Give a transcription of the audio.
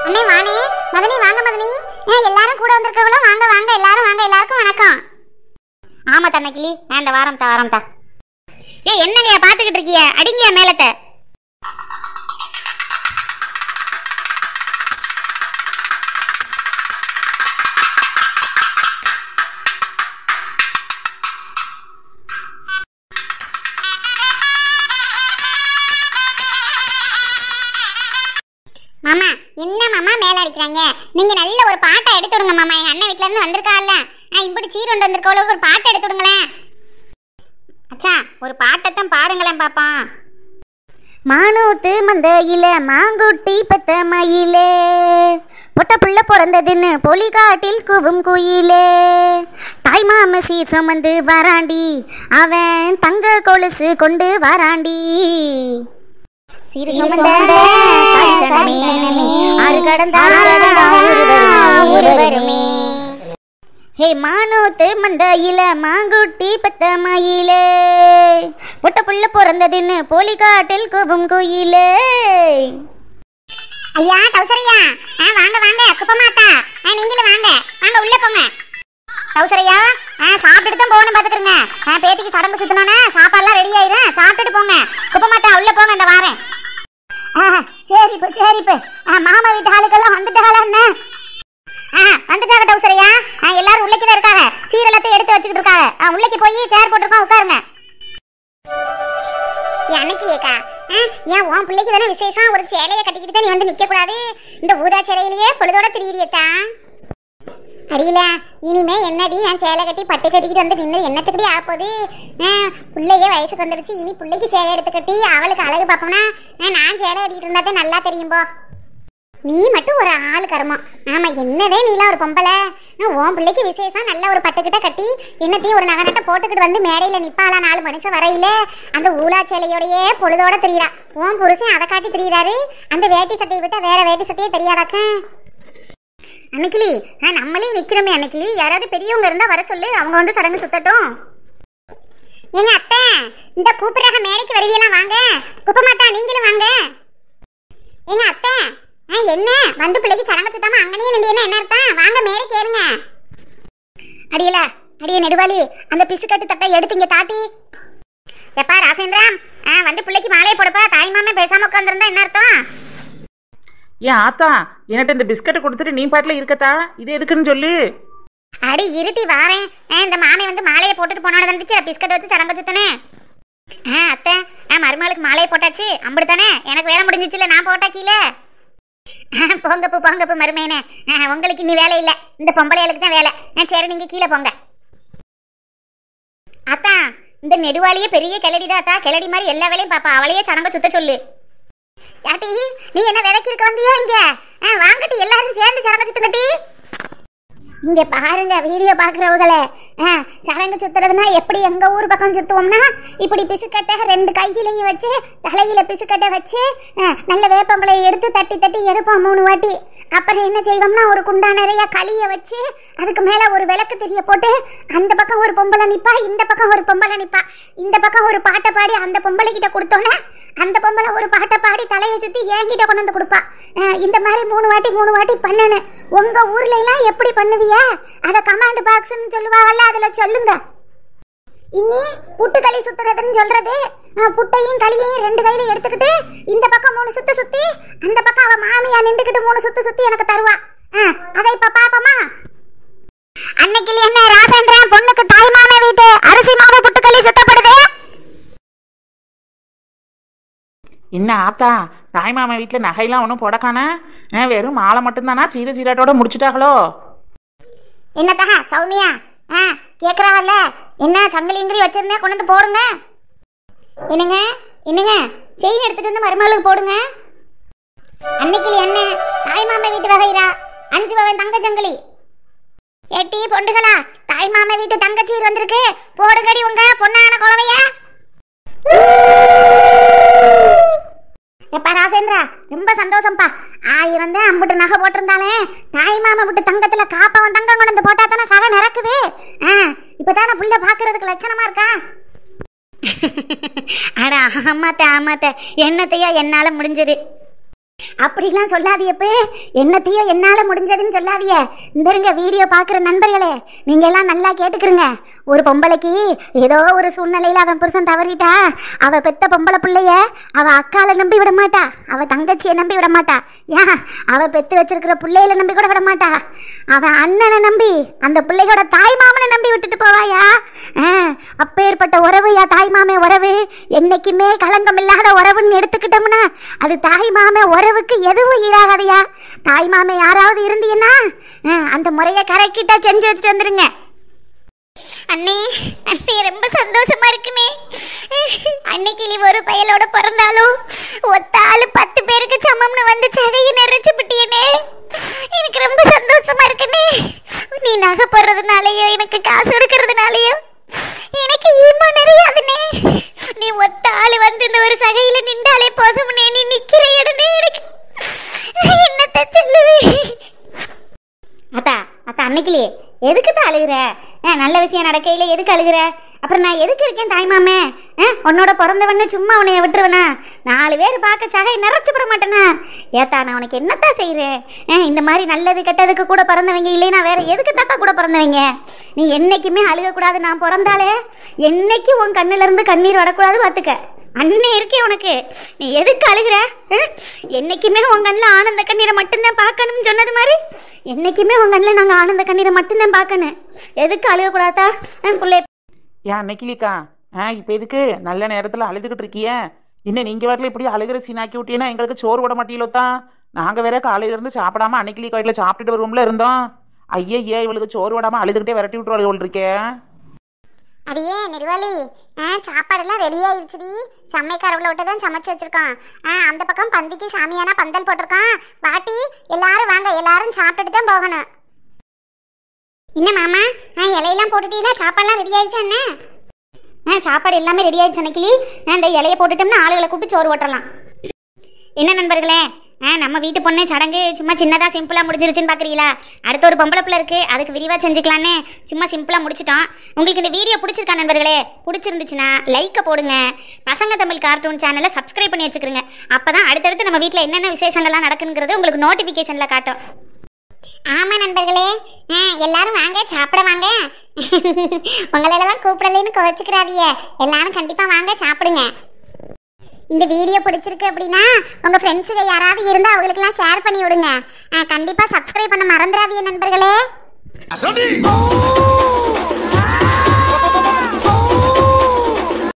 அண்ணே வாணே மதனி வாங்க மதனி ஏ எல்லாரும் கூட வந்திருக்கவங்கள வாங்க வாங்க எல்லாரும் வாங்க எல்லாருக்கும் வணக்கம் ஆமா தன்னக்கிளி நான் இந்த வாரம் தா வாரம் தா ஏ என்னங்க பாத்துக்கிட்டு இருக்கிய அடிங்க மேலத்தை மாமா என்ன மாமா மேல அடிக்கிறாங்க நீங்க நல்ல ஒரு பாட்டை எடுத்து விடுங்க மாமா எங்க அண்ணன் வீட்ல இருந்து வந்திருக்கால நான் இப்படி சீரொண்டு வந்திருக்கவளுக்கு ஒரு பாட்டை எடுத்து விடுங்களேன் அச்சா ஒரு பாட்டைத்தான் பாடுங்களேன் பாப்பா மானூத்து மந்தையில மாங்குட்டி பெத்த மயிலே பொட்ட புள்ள பிறந்ததுன்னு பொலிகாட்டில் கூவும் குயிலே தாய் மாம சீர் சுமந்து வராண்டி அவன் தங்க கொலுசு கொண்டு வராண்டி சீர் சுமந்த தாய் சனமே, ஆறு கடந்த ஊரு வருமே ஹே மானோத்து மந்தையில மாங்குட்டி பெத்த மயிலே பொட்ட புள்ள பிறந்ததுன்னு போலிக்காட்டில் கூவும் குயிலே ஐயா கௌசரையா ஆ வாங்க வாங்க குப்பமாத்தா ஆ நீங்களும் வாங்க வாங்க உள்ள போங்க கௌசரையா ஆ சாப்பிட்டுட்டு தான் போகணும் பாத்துக்கிறங்க ஆ பேத்திக்கு சடங்கு சுத்தணும்னா சாப்பாடுலாம் ரெடி ஆயிரும் சாப்பிட்டுட்டு போங்க குப்பமாத்தா உள்ள போங்க இந்த வாரேன் ஆ சரிப்பு சரிப்பு ஆ மாமா வீட்டு ஆளுக்கெல்லாம் வந்துட்டாளா என்ன ஆ வந்துட்டாங்க டவுசரையா ஆ எல்லாரும் உள்ளே தான் இருக்காங்க சீரெல்லாத்தையும் எடுத்து வச்சுக்கிட்டு இருக்காங்க ஆ உள்ளேக்கு போய் சேர் போட்டிருக்கோம் உட்காருங்க அன்னைக்கு ஏக்கா ஏன் உன் பிள்ளைக்கு தானே விசேஷம் ஒரு சேலையை கட்டிக்கிட்டு தான் நீ வந்து நிக்க கூடாது இந்த ஊதா சேலையிலேயே பொழுதோட திரியிறியத்தா அடியில இனிமே என்னடி நான் சேலை கட்டி பட்டு கட்டிக்கிட்டு வந்து நின்று என்னத்துக்குடி ஆப்போது பிள்ளையே வயசுக்கு வந்துருச்சு இனி பிள்ளைக்கு சேலை எடுத்து கட்டி அவளுக்கு அழகு பார்ப்போம்னா ஆ, நான் சேலை கட்டிக்கிட்டு இருந்தா தான் நல்லா தெரியும் போ நீ மட்டும் ஒரு ஆள் கர்மம் ஆமா என்னதே நீலாம் ஒரு பொம்பளை ஆ, உன் பிள்ளைக்கு விசேஷம் நல்ல ஒரு பட்டுக்கிட்ட கட்டி என்னத்தையும் ஒரு நகனட்டை போட்டுக்கிட்டு வந்து மேடையில நிப்பாளா நாலு மனுஷன் வரையில அந்த ஊலா சேலையோடயே பொழுதோட தெரியுறா உன் புருஷன் அதை காட்டி தெரியுறாரு அந்த வேட்டி சட்டையை விட்டா வேற வேட்டி சட்டையே தெரியாதாக்க அன்னைக்கிளி ஆ நம்மளே நிக்கிறோமே அன்னைக்கிளி யாராவது பெரியவங்க இருந்தா வர சொல்லு அவங்க வந்து சடங்கு சுத்தட்டும் எங்க அத்தை இந்த கூப்பிடுறாங்க மேடைக்கு வருவியெல்லாம் வாங்க குப்பமாத்தா நீங்களும் வாங்க எங்க அத்தை ஆ, என்ன வந்து பிள்ளைக்கு சடங்கு சுத்தாம அங்கனே நின்று என்ன அர்த்தம் வாங்க மேடைக்கு ஏறுங்க அடியல அடிய நெடுவாளி அந்த பிசுக்கட்டு தட்டை எடுத்து இங்க தாட்டி எப்பா ராசேந்திரா ஆ வந்து பிள்ளைக்கு மாலையை போடப்பா தாய் மாமே பேசாம உட்காந்துருந்தா என்ன அர்த்தம் ஏன் ஆத்தா என்கிட்ட இந்த பிஸ்கட்டை கொடுத்துட்டு நீ பாட்டில் இருக்கத்தா இது எதுக்குன்னு சொல்லு அடி இருட்டி வாரேன் ஆ, இந்த மாமி வந்து மாலையை போட்டுட்டு போனோட தந்துச்சு பிஸ்கட் வச்சு சடங்கு சுத்தனே ஆ அத்தை ஆ மருமகளுக்கு மாலையை போட்டாச்சு அம்புடு தானே எனக்கு வேலை முடிஞ்சிச்சுல நான் போட்டா கீழே ஆ, போங்க பூ போங்க பூ மருமையனே ஆ, உங்களுக்கு இனி வேலை இல்லை இந்த பொம்பளைகளுக்கு தான் வேலை ஆ, சரி நீங்க கீழே போங்க அத்தா இந்த நெடுவாளியே பெரிய கிளடிதான் அத்தா கிளடி மாதிரி எல்லா வேலையும் பாப்பா அவளையே சடங்க சுத்த சொல்லு யாட்டி நீ என்ன விலைக்கு இருக்க வந்தியா இங்க ஆ, வாங்கட்டி எல்லாரும் சேர்ந்து சடங்க சுத்துங்கட்டி இங்க பாருங்க வீடியோ பாக்குறவங்களே ஆ, சடங்கு சுத்துறதுனா எப்படி எங்க ஊர் பக்கம் சுத்துவோம்னா இப்படி பிசுக்கட்டை ரெண்டு கையிலையும் வச்சு தலையில பிசுக்கட்டை வச்சு ஆ, நல்ல வேப்பம்பளை எடுத்து தட்டி தட்டி எடுப்போம் மூணு வாட்டி அப்புறம் என்ன செய்வோம்னா ஒரு குண்டா நிறைய களிய வச்சு அதுக்கு மேல ஒரு விளக்கு தெரிய போட்டு அந்த பக்கம் ஒரு பொம்பளை நிப்பா இந்த பக்கம் ஒரு பொம்பளை நிப்பா இந்த பக்கம் ஒரு பாட்டை பாடி அந்த பொம்பளை கிட்ட கொடுத்தோன்னே அந்த பொம்பளை ஒரு பாட்டை பாடி தலையை சுத்தி என்கிட்ட கொண்டு வந்து கொடுப்பா ஆ, இந்த மாதிரி மூணு வாட்டி மூணு வாட்டி பண்ணணும் உங்க ஊர்ல எல்லாம் எப்படி பண்ணுவிய அத கமாண்ட் பாக்ஸ்னு சொல்லுவாங்கல்ல அதுல சொல்லுங்க இனி புட்டு களி சுத்துறதுன்னு சொல்றது ஆ, புட்டையும் களியையும் ரெண்டு கையில எடுத்துக்கிட்டு இந்த பக்கம் மூணு சுத்து சுத்தி அந்த பக்கம் அவ மாமியா நின்றுக்கிட்டு மூணு சுத்து சுத்தி எனக்கு தருவா ஆ, அதை இப்ப பாப்போமா அன்னைக்கு என்ன ராசேந்திரன் பொண்ணுக்கு தாய்மான வீட்டு அரிசி மாவு புட்டுக்களி சுத்தப்படுது என்ன ஆத்தா தாய் மாமா வீட்டில் நகையெல்லாம் ஒன்றும் போடக்கானே ஆ, வெறும் மாலை மட்டும்தானா சீர சீராட்டோட முடிச்சிட்டாங்களோ என்னத்தா சௌமியா ஆ கேக்குறாங்கல்ல என்ன சங்கிலிங்கிரி வச்சிருந்தேன் கொண்டு வந்து போடுங்க என்னங்க என்னங்க செயின் எடுத்துட்டு வந்து மருமகளுக்கு போடுங்க அன்னைக்கு என்ன தாய் மாமா வீட்டு வகைரா அஞ்சு பவன் தங்க சங்கிலி ஏட்டி பொண்டுகளா தாய் மாமா வீட்டு தங்கச்சீர் வந்திருக்கு போடுங்கடி உங்க பொண்ணான குழவையா எப்பா ராசேந்திரா ரொம்ப சந்தோஷம்ப்பா ஆயிரம் தான் அம்புட்டு நகை போட்டிருந்தாலே தாய் மாமா விட்டு தங்கத்துல காப்பவன் தங்கம் கொண்டு வந்து போட்டா தானே சகை நிறக்குது ஆ இப்பதானே புள்ள பாக்குறதுக்கு லட்சணமா இருக்கா அட ஆமாத்த ஆமாத்த என்னத்தையா என்னால முடிஞ்சது அப்படிலாம் சொல்லாதியப்பு என்னத்தையோ என்னால முடிஞ்சதுன்னு சொல்லாதிய இந்த இருங்க வீடியோ பார்க்குற நண்பர்களே நீங்க எல்லாம் நல்லா கேட்டுக்கிறங்க ஒரு பொம்பளைக்கு ஏதோ ஒரு சூழ்நிலையில அவன் புருஷன் தவறிட்டா அவ பெத்த பொம்பளை பிள்ளைய அவ அக்கால நம்பி விட மாட்டா அவ தங்கச்சியை நம்பி விட மாட்டா ஏன் அவ பெத்து வச்சிருக்கிற பிள்ளையில நம்பி கூட விட மாட்டா அவன் அண்ணனை நம்பி அந்த பிள்ளையோட தாய் மாமனை நம்பி விட்டுட்டு போவாயா ஆ, அப்பேற்பட்ட உறவு யா தாய் மாமே உறவு என்னைக்குமே களங்கம் இல்லாத உறவுன்னு எடுத்துக்கிட்டோம்னா அது தாய் மாமே உறவுக்கு எதுவும் ஈடாகாதையா தாய் மாமே யாராவது இருந்தீங்கன்னா ஆ, அந்த முறையை கரெக்டா செஞ்சு வச்சுட்டு வந்துருங்க அண்ணே அண்ணே ரொம்ப சந்தோஷமா இருக்குனே அன்னைக்கு நீ ஒரு பயலோட பிறந்தாலும் ஒத்த ஆளு பத்து பேருக்கு சமம்னு வந்து சதையை நிறைச்சு விட்டியனே எனக்கு ரொம்ப சந்தோஷமா இருக்குனே நீ நகை போடுறதுனாலயோ எனக்கு காசு கொடுக்கறதுனாலயோ எனக்கு ஈமா நிறையாதுனே நீ ஒத்த ஆளு வந்து இந்த ஒரு சகையில நின்றாலே போதும்னே நீ நிக்கிற இடனே எனக்கு என்னத்த சொல்லுவேன் அத்தா அத்தா அன்னைக்கிலே எதுக்கு தான் அழுகுற ஆ நல்ல விஷயம் நடக்கையில் எதுக்கு அழுகுற அப்புறம் நான் எதுக்கு இருக்கேன் தாய்மாமே ஆ உன்னோட பிறந்தவன்னு சும்மா உன்னைய விட்டுருவனா நாலு பேர் பார்க்க சகை நிறைச்சு பெற மாட்டேனா ஏத்தா நான் உனக்கு என்னத்தான் செய்கிறேன் ஆ இந்த மாதிரி நல்லது கெட்டதுக்கு கூட பிறந்தவங்க இல்லைனா வேற எதுக்கு தாத்தா கூட பிறந்தவங்க நீ என்னைக்குமே அழுகக்கூடாது நான் பிறந்தாலே என்னைக்கு உன் கண்ணுல இருந்து கண்ணீர் வரக்கூடாது பார்த்துக்க அண்ணே இருக்கே உனக்கு நீ எதுக்கு அழுகுற ஆ? என்னைக்குமே உன் கண்ணில் ஆனந்த கண்ணீரை மட்டும்தான் பார்க்கணும்னு சொன்னது மாதிரி என்னைக்குமே உன் கண்ணில் நாங்கள் ஆனந்த கண்ணீரை மட்டும்தான் பார்க்கணும் எதுக்கு அழுகக்கூடாதா ஆ, பிள்ளை ஏன் அன்னைக்கிலிக்கா ஆ இப்போ எதுக்கு நல்ல நேரத்தில் அழுதுகிட்டு இருக்கிய என்ன நீங்கள் வரல இப்படி அழுகிற சீனாக்கி விட்டீங்கன்னா எங்களுக்கு சோறு விட மாட்டீங்களோ தான் நாங்கள் வேற காலையில இருந்து சாப்பிடாம அன்னைக்கிளி கோயிலில் சாப்பிட்டுட்டு வருவோம்ல இருந்தோம் ஐயே இவளுக்கு சோறு விடாம அழுதுகிட்டே விரட்டி விட்டுருவாள் இருக்கே அடியே நெடுவாளி ஆ சாப்பாடெல்லாம் ரெடி ஆயிடுச்சுடி சமைக்காரவளை விட்டு தான் சமைச்சு வச்சிருக்கான் ஆ அந்த பக்கம் பந்திக்கு சாமியானா பந்தல் போட்டிருக்கான் பாட்டி எல்லாரும் வாங்க எல்லாரும் சாப்பிட்டுட்டு தான் போகணும் என்ன மாமா ஆ இலையெல்லாம் போட்டுட்டீங்களா சாப்பாடுலாம் ரெடி ஆயிடுச்சா என்ன ஆ சாப்பாடு எல்லாமே ரெடி ஆயிடுச்சு அன்னைக்கிளி ஆ இந்த இலையை போட்டுட்டோம்னா ஆளுகளை கூப்பிட்டு சோறு ஓட்டலாம் என்ன நண்பர்களே ஆ நம்ம வீட்டு பொண்ணு சடங்கு சும்மா சின்னதாக சிம்பிளாக முடிஞ்சிருச்சுன்னு பார்க்குறீங்களா அடுத்து ஒரு பொம்பளை பிள்ளை இருக்குது அதுக்கு விரிவாக செஞ்சுக்கலான்னு சும்மா சிம்பிளாக முடிச்சிட்டோம் உங்களுக்கு இந்த வீடியோ பிடிச்சிருக்கா நண்பர்களே பிடிச்சிருந்துச்சுன்னா லைக்கை போடுங்க பசங்க தமிழ் கார்ட்டூன் சேனலை சப்ஸ்கிரைப் பண்ணி வச்சுக்கிறோங்க அப்போ தான் அடுத்தடுத்து நம்ம வீட்டில் என்னென்ன விசேஷங்கள்லாம் நடக்குங்கிறது உங்களுக்கு நோட்டிஃபிகேஷனில் காட்டும் ஆமா நண்பர்களே ஆ எல்லாரும் வாங்க சாப்பிட வாங்க உங்களெல்லாம் கூப்பிடலன்னு கோச்சுக்கிறாதிய எல்லாரும் கண்டிப்பா வாங்க சாப்பிடுங்க இந்த வீடியோ பிடிச்சிருக்கு அப்படின்னா உங்க ஃப்ரெண்ட்ஸுங்க யாராவது இருந்தா அவங்களுக்குலாம் ஷேர் பண்ணி விடுங்க ஆ, கண்டிப்பா சப்ஸ்கிரைப் பண்ண மறந்துடாதீங்க நண்பர்களே Ready?